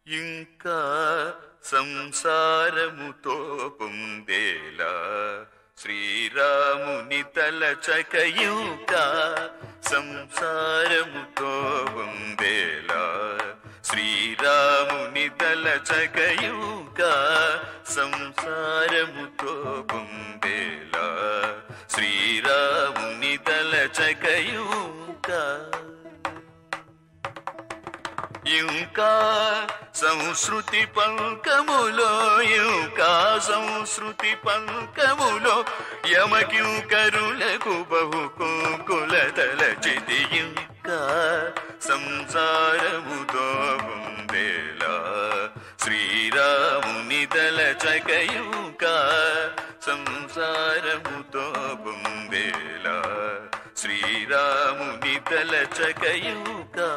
ఇంకా సంసారముతో పొందేలా శ్రీరాముని తలచక ఇంకా సంసారముతో పొందేలా శ్రీరాముని తలచక ఇంకా సంసారముతో పొందేలా శ్రీరాముని తలచక ఇంకా ఇంకా సంస్కృతి పంకములో ఇంకా సంస్కృతి పంకములో యమకింకరులకు బహు కుంకులతల చితి ఇంకా సంసారముతో ఉందేలా శ్రీరాముని తలచక ఇంకా సంసారముతో పొందేలా శ్రీరాముని తలచక ఇంకా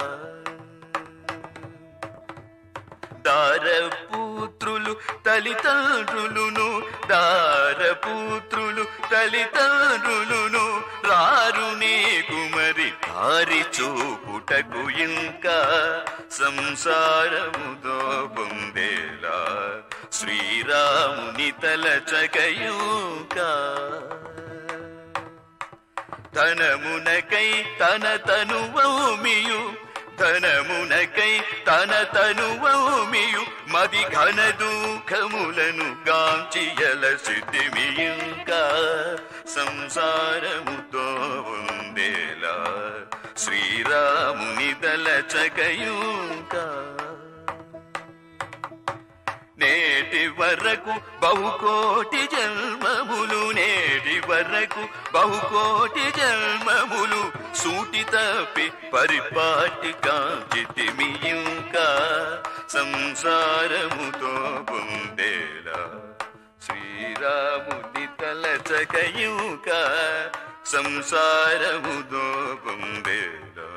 దారపుత్రులు తల్లిదండ్రులును దారపుత్రులు తల్లిదండ్రులును రారు నీకు మరి దారి చూపుటకు ఇంకా సంసారముతో పొందేలా శ్రీరాముని తలచకయుకా ధనమునకై తన తనువమియు ధనమునకై తన తనువమియు మది ఘన దుఃఖములను గాంచియల సిద్ధిమియుగా సంసారముతో ఉందేలా శ్రీరాముని దలచకయుగా నేటి వరకు బహుకోటి జన్మములు నేటి వరకు బహుకోటి జన్మములు సూటి తప్పి పరిపాటి కాంచితిమి ఇంకా సంసారముతో పొందేలా శ్రీరాముని తలచకయుక సంసారముతో పొందేలా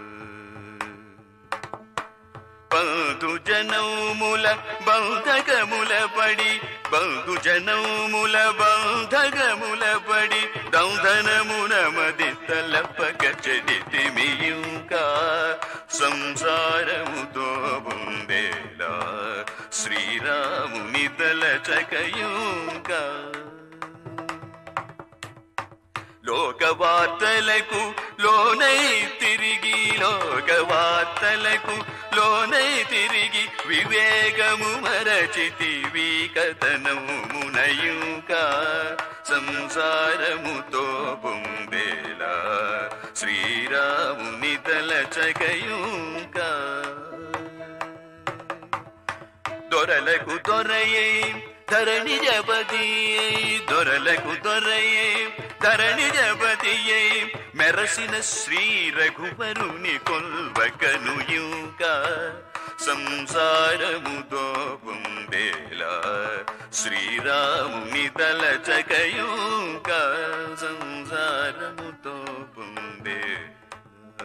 బంధు జనముల బంధకముల పడి బంధు జనముల బంధకముల పడి దౌధనమున మది తలపక చడితిమియుగా సంసారముతో పొందేలా శ్రీరాముని తలచకయుగా లోకవార్తలకు లోనై తిరిగి లోకవార్తలకు లోనై తిరిగి వివేకము మరచితివి కథనమునయుగా సంసారముతో పొందేలా శ్రీరాముని తలచకయుగా దొరలకు దొరయే ధరణి జపతి దొరలకు దొరయే ధరణి జపతి మెరసిన శ్రీ రఘువరుని కొల్వకను యుగా సంసారముతో పొందేలా శ్రీరాముని తలచకయుగా సంసారముతో పొందేలా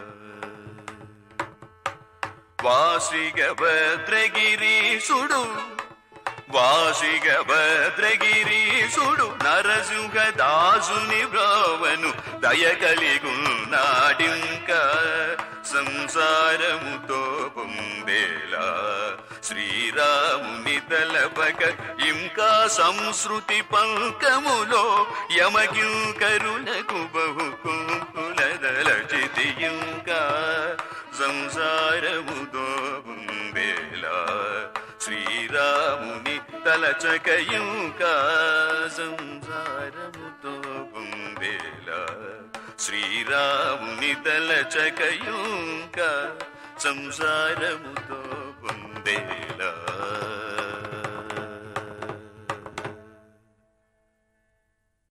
వాసిగ భద్రగిరీశుడు వాసిగ భద్రగిరీశుడు నరసింహ దాసుని బ్రోవను దయ కలిగున్నాడింక సంసారముతో పొందేలా శ్రీరాముని తలపక ఇంకా సంస్కృతి పంకములో యమకింకరులకు బహు కుంకులదలచితి ఇంకా సంసారముతో పొందేలా శ్రీరాముని తలచకయుకా సంసారముతో పొందేలా శ్రీరాముని తలచకయుకా సంసారముతో పొందేలా